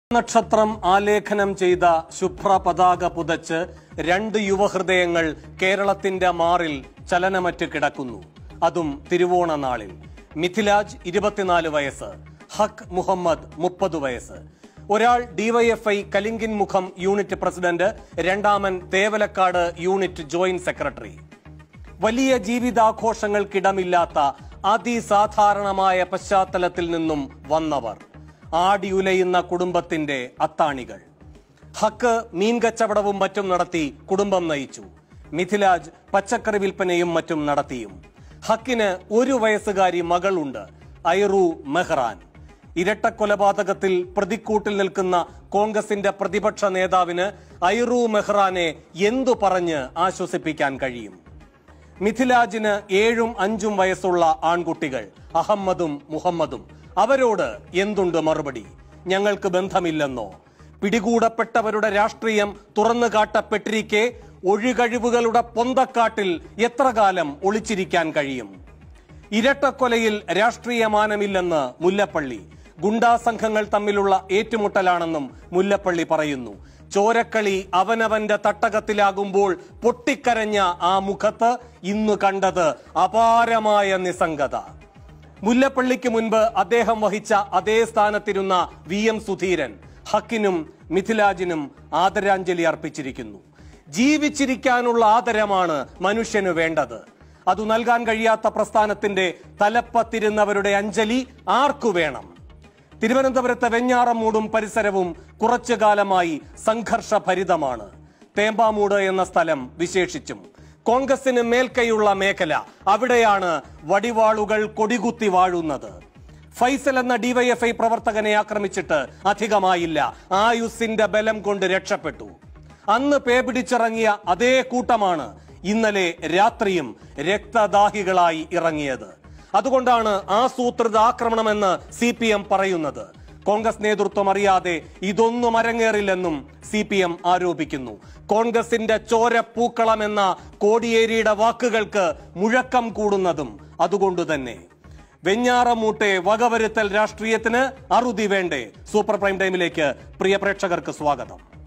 നക്ഷത്രം ആലേഖനം ചെയ്ത ശുഭ്ര പതാക പുതച്ച് രണ്ട് യുവഹൃദയങ്ങൾ കേരളത്തിന്റെ മാറിൽ ചലനമറ്റ് കിടക്കുന്നു അതും തിരുവോണ നാളിൽ മിഥിലാജ് ഇരുപത്തിനാല് വയസ്സ് ഹക്ക് മുഹമ്മദ് മുപ്പത് വയസ്സ് ഒരാൾ ഡിവൈഎഫ്ഐ കലിങ്കിൻ മുഖം യൂണിറ്റ് പ്രസിഡന്റ് രണ്ടാമൻ തേവലക്കാട് യൂണിറ്റ് ജോയിന്റ് സെക്രട്ടറി വലിയ ജീവിതാഘോഷങ്ങൾക്കിടമില്ലാത്ത അതിസാധാരണമായ പശ്ചാത്തലത്തിൽ നിന്നും വന്നവർ ആടിയുലയുന്ന കുടുംബത്തിന്റെ അത്താണികൾ ഹക്ക് മീൻ കച്ചവടവും മറ്റും നടത്തി കുടുംബം നയിച്ചു മിഥിലാജ് പച്ചക്കറി വിൽപ്പനയും മറ്റും നടത്തിയും ഹക്കിന് ഒരു വയസ്സുകാരി മകളുണ്ട് ഐറു മെഹ്റാൻ ഇരട്ട കൊലപാതകത്തിൽ പ്രതിക്കൂട്ടിൽ നിൽക്കുന്ന കോൺഗ്രസിന്റെ പ്രതിപക്ഷ നേതാവിന് ഐറു മെഹ്റാനെ എന്തു പറഞ്ഞ് ആശ്വസിപ്പിക്കാൻ കഴിയും മിഥിലാജിന് ഏഴും അഞ്ചും വയസ്സുള്ള ആൺകുട്ടികൾ അഹമ്മദും മുഹമ്മദും അവരോട് എന്തുണ്ട് മറുപടി ഞങ്ങൾക്ക് ബന്ധമില്ലെന്നോ പിടികൂടപ്പെട്ടവരുടെ രാഷ്ട്രീയം തുറന്നു കാട്ടപ്പെട്ടിരിക്കെ ഒഴികഴിവുകളുടെ പൊന്തക്കാട്ടിൽ എത്ര കാലം ഒളിച്ചിരിക്കാൻ കഴിയും ഇരട്ടക്കൊലയിൽ രാഷ്ട്രീയമാനമില്ലെന്ന് മുല്ലപ്പള്ളി ഗുണ്ടാ സംഘങ്ങൾ തമ്മിലുള്ള ഏറ്റുമുട്ടലാണെന്നും മുല്ലപ്പള്ളി പറയുന്നു ചോരക്കളി അവനവന്റെ തട്ടകത്തിലാകുമ്പോൾ പൊട്ടിക്കരഞ്ഞ ആ മുഖത്ത് ഇന്ന് കണ്ടത് അപാരമായ നിസ്സംഗത മുല്ലപ്പള്ളിക്ക് മുൻപ് അദ്ദേഹം വഹിച്ച അതേ സ്ഥാനത്തിരുന്ന വി എം സുധീരൻ ഹക്കിനും മിഥിലാജിനും ആദരാഞ്ജലി അർപ്പിച്ചിരിക്കുന്നു ജീവിച്ചിരിക്കാനുള്ള ആദരമാണ് മനുഷ്യന് വേണ്ടത് അത് നൽകാൻ കഴിയാത്ത പ്രസ്ഥാനത്തിന്റെ തലപ്പത്തിരുന്നവരുടെ അഞ്ജലി ആർക്കു വേണം തിരുവനന്തപുരത്തെ വെഞ്ഞാറമൂടും പരിസരവും കുറച്ചു കാലമായി സംഘർഷഭരിതമാണ് തേമ്പാമൂട് എന്ന സ്ഥലം വിശേഷിച്ചും കോൺഗ്രസിന് മേൽക്കൈയുള്ള മേഖല അവിടെയാണ് വടിവാളുകൾ കൊടികുത്തി വാഴുന്നത് ഫൈസൽ എന്ന ഡിവൈഎഫ്ഐ പ്രവർത്തകനെ ആക്രമിച്ചിട്ട് അധികമായില്ല ആയുസിന്റെ ബലം കൊണ്ട് രക്ഷപ്പെട്ടു അന്ന് പേ പിടിച്ചിറങ്ങിയ അതേ കൂട്ടമാണ് ഇന്നലെ രാത്രിയും രക്തദാഹികളായി ഇറങ്ങിയത് അതുകൊണ്ടാണ് ആസൂത്രിത ആക്രമണമെന്ന് സി പി എം പറയുന്നത് കോൺഗ്രസ് നേതൃത്വം അറിയാതെ ഇതൊന്നും അരങ്ങേറില്ലെന്നും സി പി എം ആരോപിക്കുന്നു കോൺഗ്രസിന്റെ ചോരപ്പൂക്കളം എന്ന കോടിയേരിയുടെ വാക്കുകൾക്ക് മുഴക്കം കൂടുന്നതും അതുകൊണ്ട് തന്നെ വെഞ്ഞാറമൂട്ടെ വകവരുത്തൽ രാഷ്ട്രീയത്തിന് അറുതി വേണ്ടേ സൂപ്പർ പ്രൈം ടൈമിലേക്ക് പ്രിയ പ്രേക്ഷകർക്ക് സ്വാഗതം